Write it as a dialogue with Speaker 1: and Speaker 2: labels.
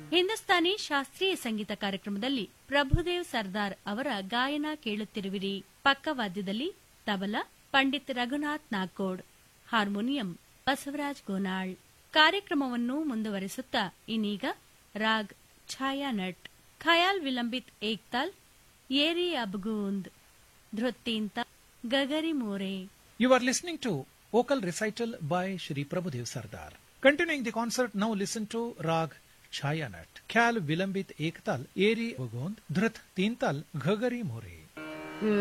Speaker 1: ಹಿಂದೂಸ್ತಾನಿ ಶಾಸ್ತ್ರೀಯ ಸಂಗೀತ ಕಾರ್ಯಕ್ರಮದಲ್ಲಿ ಪ್ರಭುದೇವ್ ಸರ್ದಾರ್ ಅವರ ಗಾಯನ ಕೇಳುತ್ತಿರುವಿರಿ ಪಕ್ಕವಾದ್ಯದಲ್ಲಿ ತಬಲಾ ಪಂಡಿತ್ ರಘುನಾಥ್ ನಾಗೋಡ್ ಹಾರ್ಮೋನಿಯಂ ಬಸವರಾಜ್ ಗೋನಾಳ್ ಕಾರ್ಯಕ್ರಮವನ್ನು ಮುಂದುವರಿಸುತ್ತಾ ಇನ್ನೀಗ ರಾಗ್ ಛಾಯಾನಟ್ ಖಯಾಲ್ ವಿಲಂಬಿತ್ ಏಕ್ತಾಲ್ ಏರಿ ಅಬ್ಗೂಂದ್ ಧೃತ್ತೀಂತ ಗಗರಿ ಮೋರೆ
Speaker 2: You are listening to vocal recital by Shri Prabhudev Sardar. Continuing the concert, now listen to Rag Chayanat, Khyal Vilambit Ektal, Eri Vagond, Dhrit Tintal, Ghagari More.